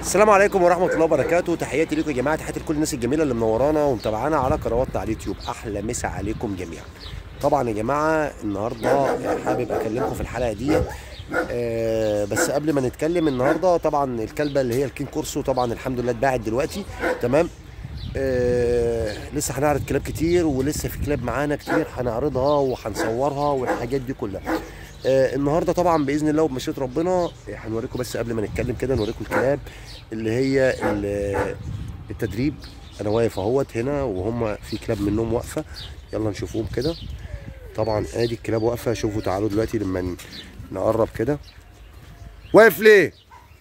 السلام عليكم ورحمة الله وبركاته تحياتي لكم يا جماعة تحياتي لكل الناس الجميلة اللي منورانا ومتابعانا على قنواتنا على اليوتيوب أحلى مسا عليكم جميعا طبعا يا جماعة النهاردة حابب أكلمكم في الحلقة دي آه بس قبل ما نتكلم النهاردة طبعا الكلبة اللي هي الكين كورسو طبعا الحمد لله اتباعت دلوقتي تمام آه لسه هنعرض كلاب كتير ولسه في كلاب معانا كتير هنعرضها وهنصورها والحاجات دي كلها آه النهارده طبعا باذن الله وبمشيئه ربنا هنوريكم بس قبل ما نتكلم كده نوريكم الكلاب اللي هي ال- التدريب انا واقف اهوت هنا وهم في كلاب منهم واقفه يلا نشوفهم كده طبعا ادي الكلاب واقفه شوفوا تعالوا دلوقتي لما ن- نقرب كده واقف ليه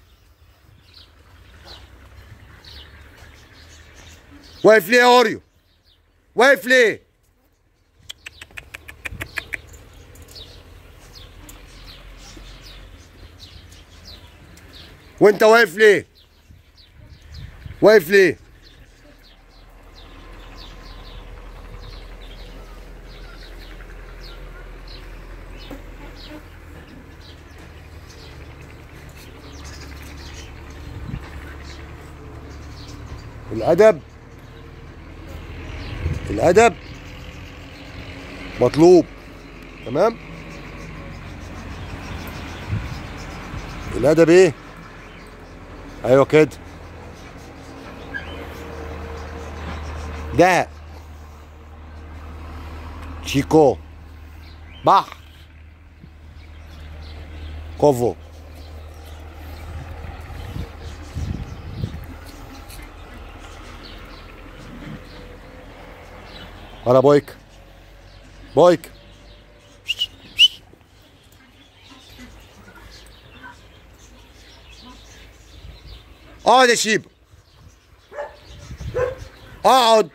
واقف ليه يا اوريو واقف ليه وانت واقف ليه واقف ليه الادب الادب مطلوب تمام الادب ايه ايوه كده ده شيكو بحر كوفو ولا بويك بويك اقعد يا شيب اقعد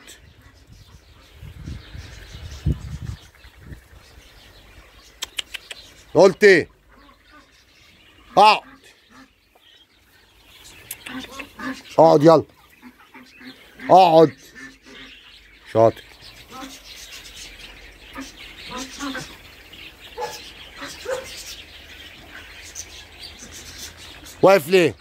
قلت ايه اقعد اقعد يلا اقعد شاطر واقف ليه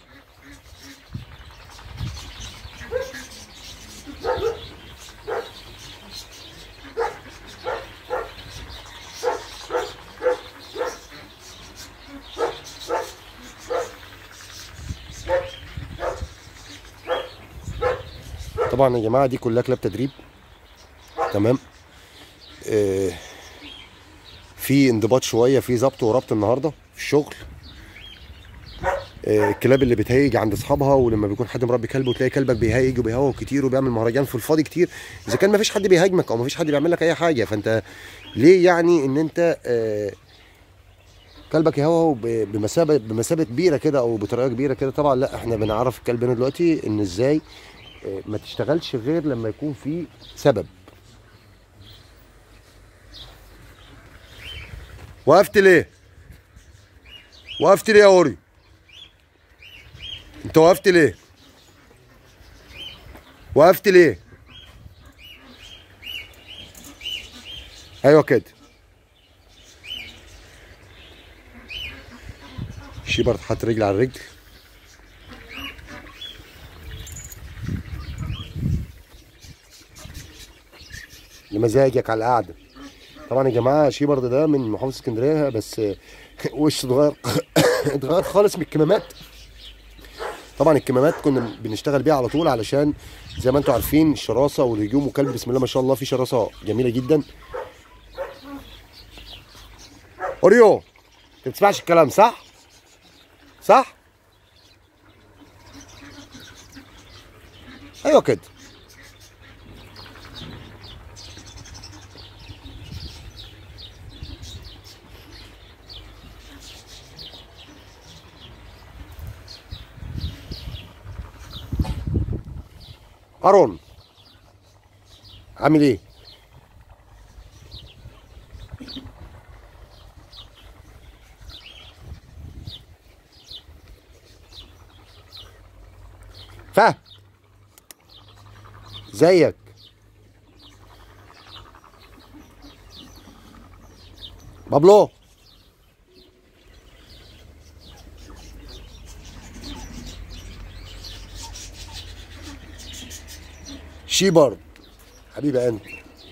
طبعا يا جماعه دي كلها كلاب تدريب تمام آه في انضباط شويه في ظبط وربط النهارده في الشغل آه الكلاب اللي بتهيج عند اصحابها ولما بيكون حد مربي كلب وتلاقي كلبك بيهيج وبيهوى كتير وبيعمل مهرجان في الفاضي كتير اذا كان ما فيش حد بيهاجمك او ما فيش حد بيعمل لك اي حاجه فانت ليه يعني ان انت آه كلبك يهوى ب- بمثابه بمثابه كبيره كده او بطريقه كبيره كده طبعا لا احنا بنعرف الكلب هنا دلوقتي ان ازاي آه، ما تشتغلش غير لما يكون في سبب وقفت ليه وقفت ليه يا اوري انت وقفت ليه وقفت ليه ايوه كده شيبر حط رجل على الرجل لمزاجك على القعده طبعا يا جماعه شيبرد ده من محافظه اسكندريه بس وش اتغير اتغير خالص من الكمامات طبعا الكمامات كنا بنشتغل بيها على طول علشان زي ما انتم عارفين الشراسه والهجوم وكلب بسم الله ما شاء الله في شراسه جميله جدا اوريو انت ما بتسمعش الكلام صح صح ايوه كده ارون عامل ايه فهد زيك بابلو شيبرد حبيبي انت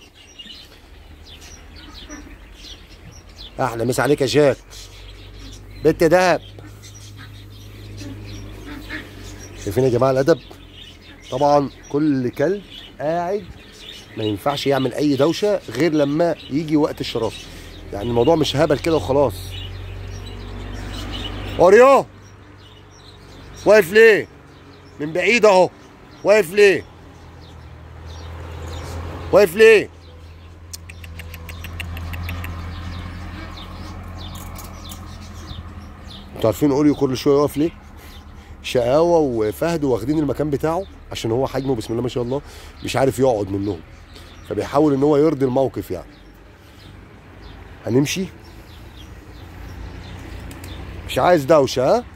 احلى مسا عليك يا جاك بنت دهب شايفين يا جماعه الادب طبعا كل كلب قاعد ما ينفعش يعمل اي دوشه غير لما يجي وقت الشراسه يعني الموضوع مش هبل كده وخلاص اوريو واقف ليه من بعيد اهو واقف ليه واقف ليه انتوا عارفين اوريو كل شويه يقف ليه شقاوه وفهد واخدين المكان بتاعه عشان هو حجمه بسم الله ما شاء الله مش عارف يقعد منهم فبيحاول ان هو يرضي الموقف يعني هنمشي مش عايز دوشه ها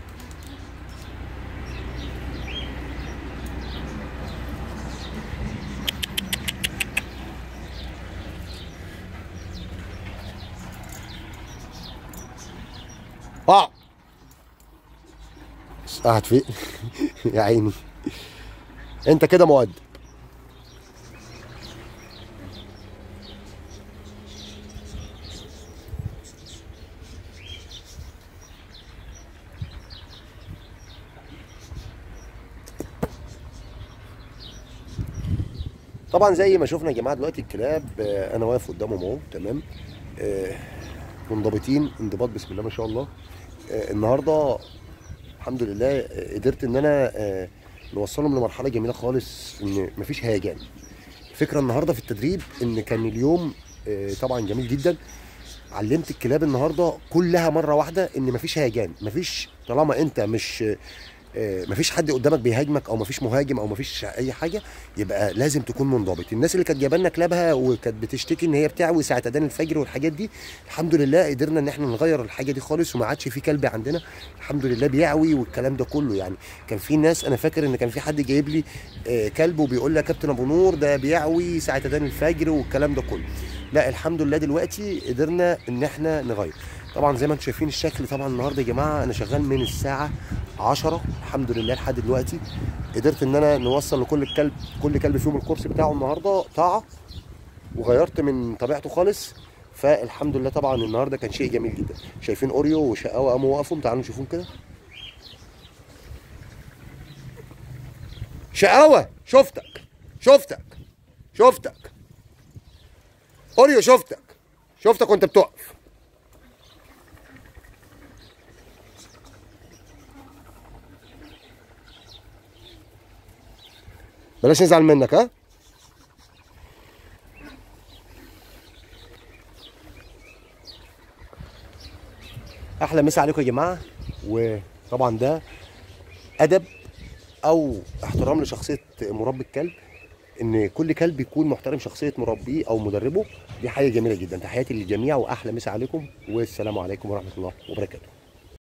اه قاعد فين يا عيني انت كده مؤدب طبعا زي ما شفنا يا جماعه دلوقتي الكلاب آه، انا واقف قدامهم اهو تمام آه، منضبطين انضباط بسم الله ما شاء الله آه، النهارده الحمد لله آه، قدرت ان انا آه، نوصلهم لمرحله جميله خالص ان مفيش هيجان الفكره النهارده في التدريب ان كان اليوم آه، طبعا جميل جدا علمت الكلاب النهارده كلها مره واحده ان مفيش هيجان مفيش طالما انت مش آه، مفيش حد قدامك بيهاجمك او مفيش مهاجم او مفيش اي حاجه يبقى لازم تكون منضبط الناس اللي كانت جايبه لنا كلابها وكانت بتشتكي ان هي بتعوي ساعه اذان الفجر والحاجات دي الحمد لله قدرنا ان احنا نغير الحاجه دي خالص وما عادش في كلب عندنا الحمد لله بيعوي والكلام ده كله يعني كان في ناس انا فاكر ان كان في حد جايب لي آه، كلب وبيقول لي يا كابتن ابو نور ده بيعوي ساعه اذان الفجر والكلام ده كله لا الحمد لله دلوقتي قدرنا ان احنا نغير طبعا زي ما انتم شايفين الشكل طبعا النهارده يا جماعه انا شغال من الساعه 10 الحمد لله لحد دلوقتي قدرت ان انا نوصل لكل كلب كل كلب فيهم الكورس بتاعه النهارده طاعه وغيرت من طبيعته خالص فالحمد لله طبعا النهارده كان شيء جميل جدا شايفين اوريو وشقاوه قاموا وقفوا تعالوا نشوفهم كده شقاوه شفتك شفتك شفتك اوريو شفتك شفتك وانت بتقف بلاش نزعل منك ها احلى مسا عليكم يا جماعه وطبعا ده ادب او احترام لشخصيه مربي الكلب ان كل كلب يكون محترم شخصيه مربيه او مدربه دي حاجه جميله جدا تحياتي للجميع واحلى مسا عليكم والسلام عليكم ورحمه الله وبركاته